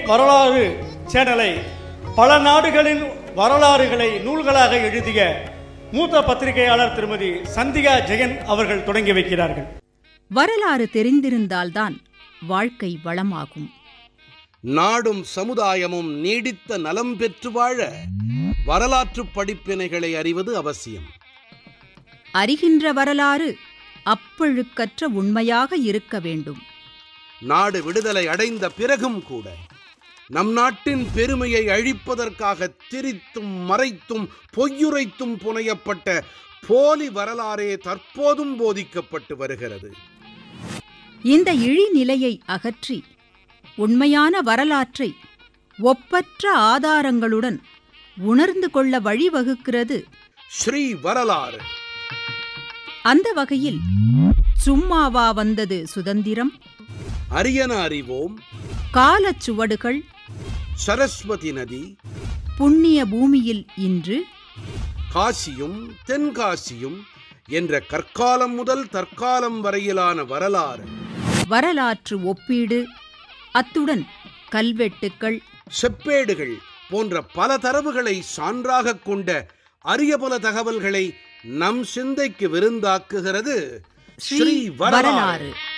வரலாறு சேனலை பல நாடுகளின் வரலாறுகளை நூல்களாக எழுதிய மூத்த பத்திரிகையாளர் திருமதி சந்தியா ஜெகன் அவர்கள் தொடங்கி வைக்கிறார்கள் வரலாறு தெரிந்திருந்தால்தான் வாழ்க்கை வளமாகும் நாடும் சமுதாயமும் நீடித்த நலம் பெற்று வாழ வரலாற்று படிப்பினைகளை அறிவது அவசியம் அறிகின்ற வரலாறு அப்பழுக்கற்ற உண்மையாக இருக்க வேண்டும் நாடு விடுதலை அடைந்த பிறகும் கூட நம் நாட்டின் பெருமையை அழிப்பதற்காக திரித்தும் மறைத்தும் பொய்யுரைத்தும் புனையப்பட்ட போலி வரலாறே தற்போதும் போதிக்கப்பட்டு வருகிறது இந்த இழிநிலையை அகற்றி உண்மையான வரலாற்றை ஒப்பற்ற ஆதாரங்களுடன் உணர்ந்து கொள்ள வழிவகுக்கிறது ஸ்ரீ வரலாறு அந்த வகையில் சும்மாவா வந்தது சுதந்திரம் அரியன அறிவோம் காலச்சுவடுகள் சரஸ்வதி நதி புண்ணிய பூமியில் இன்று காசியும் தென்காசியும் என்ற கற்காலம் முதல் தற்காலம் வரையிலான வரலாறு வரலாற்று ஒப்பீடு அத்துடன் கல்வெட்டுக்கள் செப்பேடுகள் போன்ற பல தரவுகளை சான்றாகக் கொண்ட அரிய பல தகவல்களை நம் சிந்தைக்கு விருந்தாக்குகிறது ஸ்ரீ வரலாறு வரலாறு